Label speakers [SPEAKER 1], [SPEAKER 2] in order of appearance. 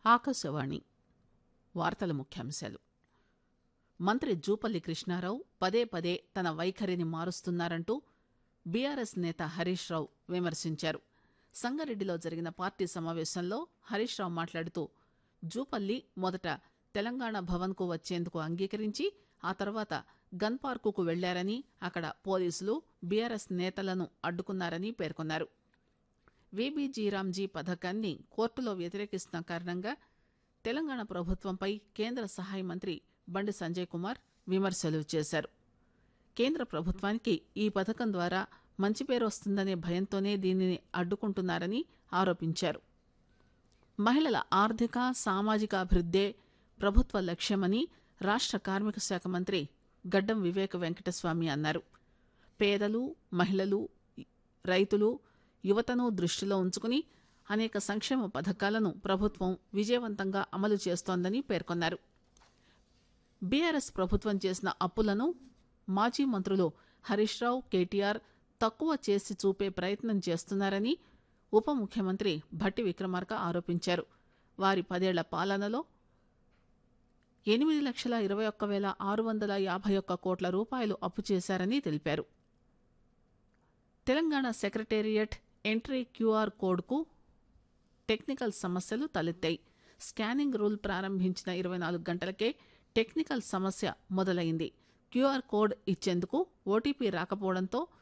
[SPEAKER 1] ఆకాశవాణి వార్తల ముఖ్యాంశాలు మంత్రి జూపల్లి కృష్ణారావు పదే పదే తన వైఖరిని మారుస్తున్నారంటూ బీఆర్ఎస్ నేత హరీష్ రావు విమర్శించారు సంగారెడ్డిలో జరిగిన పార్టీ సమావేశంలో హరీష్ రావు మాట్లాడుతూ జూపల్లి మొదట తెలంగాణ భవన్కు వచ్చేందుకు అంగీకరించి ఆ తర్వాత గన్ పార్కుకు వెళ్లారని అక్కడ పోలీసులు బీఆర్ఎస్ నేతలను అడ్డుకున్నారని పేర్కొన్నారు వీబీజీరామ్జీ పథకాన్ని కోర్టులో వ్యతిరేకిస్తున్న కారణంగా తెలంగాణ ప్రభుత్వంపై కేంద్ర సహాయ మంత్రి బండి సంజయ్ కుమార్ విమర్శలు చేశారు కేంద్ర ప్రభుత్వానికి ఈ పథకం ద్వారా మంచి పేరు వస్తుందనే భయంతోనే దీనిని అడ్డుకుంటున్నారని ఆరోపించారు మహిళల ఆర్థిక సామాజిక అభివృద్దే ప్రభుత్వ లక్ష్యమని రాష్ట్ర కార్మిక శాఖ మంత్రి గడ్డం వివేక వెంకటస్వామి అన్నారు పేదలు మహిళలు రైతులు యువతను దృష్టిలో ఉంచుకుని అనేక సంక్షేమ పథకాలను ప్రభుత్వం విజయవంతంగా అమలు చేస్తోందని పేర్కొన్నారు బీఆర్ఎస్ ప్రభుత్వం చేసిన అప్పులను మాజీ మంత్రులు హరీష్ రావు కేటీఆర్ తక్కువ చేసి చూపే ప్రయత్నం చేస్తున్నారని ఉప ముఖ్యమంత్రి భట్టి విక్రమార్క ఆరోపించారు వారి పదేళ్ల పాలనలో ఎనిమిది లక్షల ఇరవై ఒక్క వేల ఆరు వందల యాభై ఒక్క కోట్ల రూపాయలు అప్పు చేశారని తెలిపారు తెలంగాణ సెక్రటేరియట్ ఎంట్రీ క్యూఆర్ కోడ్కు టెక్నికల్ సమస్యలు తలెత్తాయి స్కానింగ్ రూల్ ప్రారంభించిన ఇరవై నాలుగు గంటలకే టెక్నికల్ సమస్య మొదలైంది క్యూఆర్ కోడ్ ఇచ్చేందుకు ఓటీపీ రాకపోవడంతో